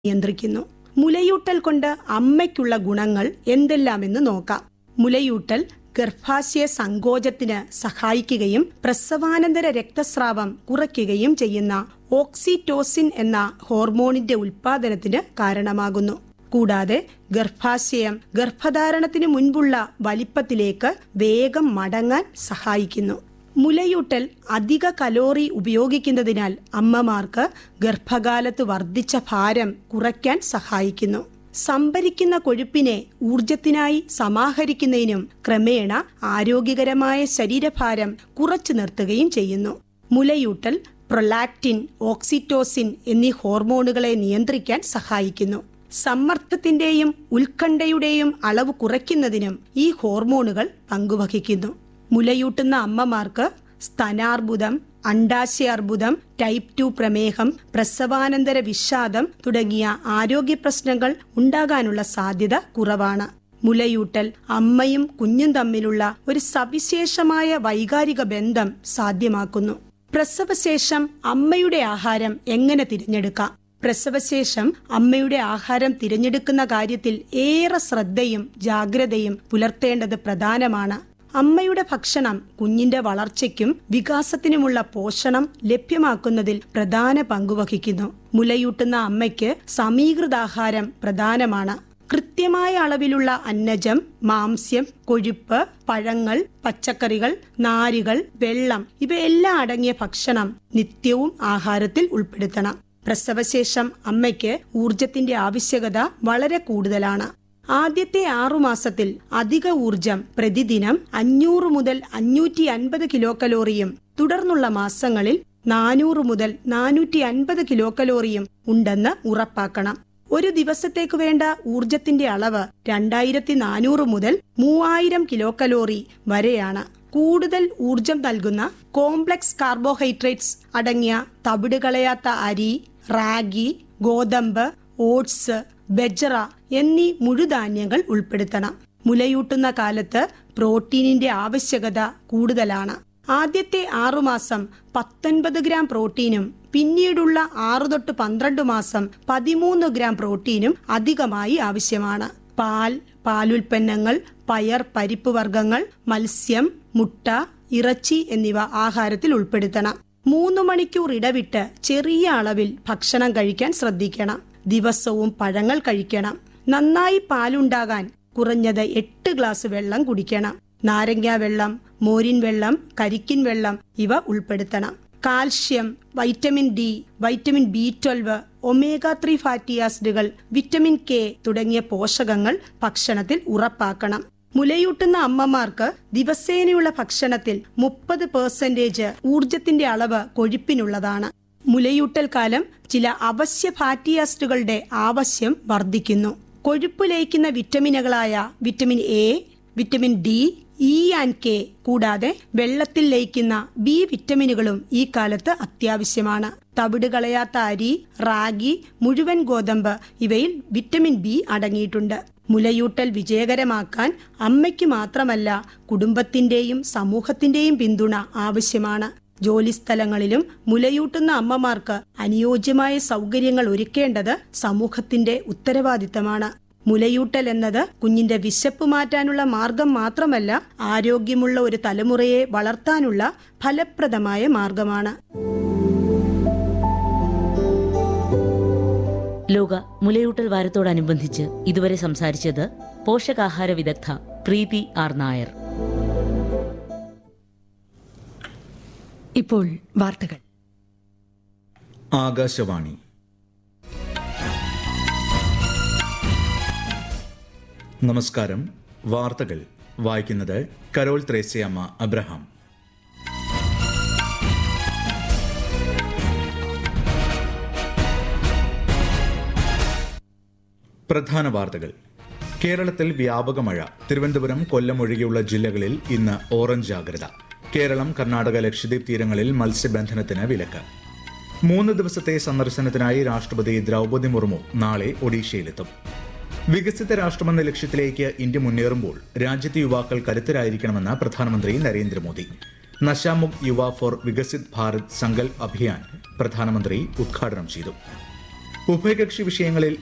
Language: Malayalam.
നിയന്ത്രിക്കുന്നു മുലയൂട്ടൽ കൊണ്ട് അമ്മയ്ക്കുള്ള ഗുണങ്ങൾ എന്തെല്ലാമെന്ന് നോക്കാം മുലയൂട്ടൽ ഗർഭാശയ സങ്കോചത്തിന് സഹായിക്കുകയും പ്രസവാനന്തര രക്തസ്രാവം കുറയ്ക്കുകയും ചെയ്യുന്ന ഓക്സിറ്റോസിൻ എന്ന ഹോർമോണിന്റെ ഉൽപാദനത്തിന് കാരണമാകുന്നു കൂടാതെ ഗർഭാശയം ഗർഭധാരണത്തിന് മുൻപുള്ള വലിപ്പത്തിലേക്ക് വേഗം മടങ്ങാൻ സഹായിക്കുന്നു മുലയൂട്ടൽ അധിക കലോറി ഉപയോഗിക്കുന്നതിനാൽ അമ്മമാർക്ക് ഗർഭകാലത്ത് വർദ്ധിച്ച ഭാരം കുറയ്ക്കാൻ സഹായിക്കുന്നു സംഭരിക്കുന്ന കൊഴുപ്പിനെ ഊർജത്തിനായി സമാഹരിക്കുന്നതിനും ക്രമേണ ആരോഗ്യകരമായ ശരീരഭാരം കുറച്ചു നിർത്തുകയും ചെയ്യുന്നു മുലയൂട്ടൽ പ്രൊലാക്റ്റിൻ ഓക്സിറ്റോസിൻ എന്നീ ഹോർമോണുകളെ നിയന്ത്രിക്കാൻ സഹായിക്കുന്നു സമ്മർദ്ദത്തിന്റെയും ഉത്കണ്ഠയുടെയും അളവ് കുറയ്ക്കുന്നതിനും ഈ ഹോർമോണുകൾ പങ്കുവഹിക്കുന്നു മുലയൂട്ടുന്ന അമ്മമാർക്ക് സ്തനാർബുദം അണ്ടാശയാർബുദം ടൈപ്പ് ടു പ്രമേഹം പ്രസവാനന്തര വിഷാദം തുടങ്ങിയ ആരോഗ്യ പ്രശ്നങ്ങൾ ഉണ്ടാകാനുള്ള സാധ്യത കുറവാണ് മുലയൂട്ടൽ അമ്മയും കുഞ്ഞും തമ്മിലുള്ള ഒരു സവിശേഷമായ വൈകാരിക ബന്ധം സാധ്യമാക്കുന്നു പ്രസവശേഷം അമ്മയുടെ ആഹാരം എങ്ങനെ തിരഞ്ഞെടുക്കാം പ്രസവശേഷം അമ്മയുടെ ആഹാരം തിരഞ്ഞെടുക്കുന്ന കാര്യത്തിൽ ഏറെ ശ്രദ്ധയും ജാഗ്രതയും പുലർത്തേണ്ടത് പ്രധാനമാണ് അമ്മയുടെ ഭക്ഷണം കുഞ്ഞിന്റെ വളർച്ചയ്ക്കും വികാസത്തിനുമുള്ള പോഷണം ലഭ്യമാക്കുന്നതിൽ പ്രധാന പങ്കുവഹിക്കുന്നു മുലയൂട്ടുന്ന അമ്മയ്ക്ക് സമീകൃതാഹാരം പ്രധാനമാണ് കൃത്യമായ അളവിലുള്ള അന്നജം മാംസ്യം കൊഴുപ്പ് പഴങ്ങൾ പച്ചക്കറികൾ നാരുകൾ വെള്ളം ഇവയെല്ലാം അടങ്ങിയ ഭക്ഷണം നിത്യവും ആഹാരത്തിൽ ഉൾപ്പെടുത്തണം പ്രസവശേഷം അമ്മയ്ക്ക് ഊർജത്തിന്റെ ആവശ്യകത വളരെ കൂടുതലാണ് ആദ്യത്തെ ആറുമാസത്തിൽ അധിക ഊർജം പ്രതിദിനം അഞ്ഞൂറ് മുതൽ അഞ്ഞൂറ്റി അൻപത് കിലോ കലോറിയും തുടർന്നുള്ള മാസങ്ങളിൽ നാനൂറ് മുതൽ നാനൂറ്റി അൻപത് കിലോ കലോറിയും ഉണ്ടെന്ന് ഉറപ്പാക്കണം ഒരു ദിവസത്തേക്ക് വേണ്ട ഊർജത്തിന്റെ അളവ് രണ്ടായിരത്തി നാനൂറ് മുതൽ മൂവായിരം കിലോ കലോറി വരെയാണ് കൂടുതൽ ഊർജം നൽകുന്ന കോംപ്ലക്സ് കാർബോഹൈഡ്രേറ്റ്സ് അടങ്ങിയ തവിട് കളയാത്ത അരി റാഗി ഗോതമ്പ് ഓട്സ് ബജ്റ എന്നീ മുഴുധാന്യങ്ങൾ ഉൾപ്പെടുത്തണം മുലയൂട്ടുന്ന കാലത്ത് പ്രോട്ടീനിന്റെ ആവശ്യകത കൂടുതലാണ് ആദ്യത്തെ ആറുമാസം പത്തൊൻപത് ഗ്രാം പ്രോട്ടീനും പിന്നീടുള്ള ആറു തൊട്ട് പന്ത്രണ്ട് മാസം പതിമൂന്ന് ഗ്രാം പ്രോട്ടീനും അധികമായി ആവശ്യമാണ് പാൽ പാലുൽപ്പന്നങ്ങൾ പയർ പരിപ്പ് വർഗ്ഗങ്ങൾ മത്സ്യം മുട്ട ഇറച്ചി എന്നിവ ആഹാരത്തിൽ ഉൾപ്പെടുത്തണം മൂന്ന് മണിക്കൂർ ഇടവിട്ട് ചെറിയ അളവിൽ ഭക്ഷണം കഴിക്കാൻ ശ്രദ്ധിക്കണം ദിവസവും പഴങ്ങൾ കഴിക്കണം നന്നായി പാലുണ്ടാകാൻ കുറഞ്ഞത് എട്ട് ഗ്ലാസ് വെള്ളം കുടിക്കണം നാരങ്ങ വെള്ളം മോരിൻ വെള്ളം കരിക്കിൻ വെള്ളം ഇവ ഉൾപ്പെടുത്തണം calcium vitamin D vitamin B twelve omega three fatty ആസിഡുകൾ വിറ്റമിൻ കെ തുടങ്ങിയ പോഷകങ്ങൾ ഭക്ഷണത്തിൽ ഉറപ്പാക്കണം മുലയൂട്ടുന്ന അമ്മമാർക്ക് ദിവസേനയുള്ള ഭക്ഷണത്തിൽ മുപ്പത് പെർസെന്റേജ് ഊർജത്തിന്റെ അളവ് കൊഴുപ്പിനുള്ളതാണ് മുലയൂട്ടൽ കാലം ചില അവശ്യ ഫാറ്റി ആസിഡുകളുടെ ആവശ്യം വർദ്ധിക്കുന്നു കൊഴുപ്പ് ലയിക്കുന്ന വിറ്റമിനുകളായ vitamin A vitamin D E and K കൂടാതെ വെള്ളത്തിൽ ലയിക്കുന്ന ബി വിറ്റമിനുകളും ഈ കാലത്ത് അത്യാവശ്യമാണ് തവിട് കളയാത്ത അരി റാഗി മുഴുവൻ ഗോതമ്പ് ഇവയിൽ വിറ്റമിൻ ബി അടങ്ങിയിട്ടുണ്ട് മുലയൂട്ടൽ വിജയകരമാക്കാൻ അമ്മയ്ക്ക് മാത്രമല്ല കുടുംബത്തിന്റെയും സമൂഹത്തിന്റെയും പിന്തുണ ആവശ്യമാണ് ജോലിസ്ഥലങ്ങളിലും മുലയൂട്ടുന്ന അമ്മമാർക്ക് അനുയോജ്യമായ സൗകര്യങ്ങൾ ഒരുക്കേണ്ടത് സമൂഹത്തിന്റെ ഉത്തരവാദിത്തമാണ് മുലയൂട്ടൽ എന്നത് കുഞ്ഞിന്റെ വിശപ്പ് മാറ്റാനുള്ള മാർഗം മാത്രമല്ല ആരോഗ്യമുള്ള ഒരു തലമുറയെ വളർത്താനുള്ള ഫലപ്രദമായ മാർഗമാണ് ലോക മുലയൂട്ടൽ വാരത്തോടനുബന്ധിച്ച് ഇതുവരെ സംസാരിച്ചത് പോഷകാഹാര വിദഗ്ധ പ്രീതി ആർ നായർ ഇപ്പോൾ വാർത്തകൾ ആകാശവാണി നമസ്കാരം വാർത്തകൾ വായിക്കുന്നത് കരോൾ ത്രേസ്യമ്മ അബ്രഹാം പ്രധാന വാർത്തകൾ കേരളത്തിൽ വ്യാപക മഴ തിരുവനന്തപുരം കൊല്ലം ഒഴികെയുള്ള ജില്ലകളിൽ ഇന്ന് ഓറഞ്ച് ജാഗ്രത കേരളം കർണാടക ലക്ഷദ്വീപ് തീരങ്ങളിൽ മത്സ്യബന്ധനത്തിന് വിലക്ക് മൂന്ന് ദിവസത്തെ സന്ദർശനത്തിനായി രാഷ്ട്രപതി ദ്രൗപദി മുർമു നാളെ ഒഡീഷയിലെത്തും വികസിത രാഷ്ട്രമെന്ന ലക്ഷ്യത്തിലേക്ക് ഇന്ത്യ മുന്നേറുമ്പോൾ രാജ്യത്തെ യുവാക്കൾ കരുത്തരായിരിക്കണമെന്ന് പ്രധാനമന്ത്രി നരേന്ദ്രമോദി നശാമുക് യുവ ഫോർ വികസിത് ഭാരത് സങ്കൽപ് അഭിയാൻ പ്രധാനമന്ത്രി ഉദ്ഘാടനം ചെയ്തു ഉഭയകക്ഷി വിഷയങ്ങളിൽ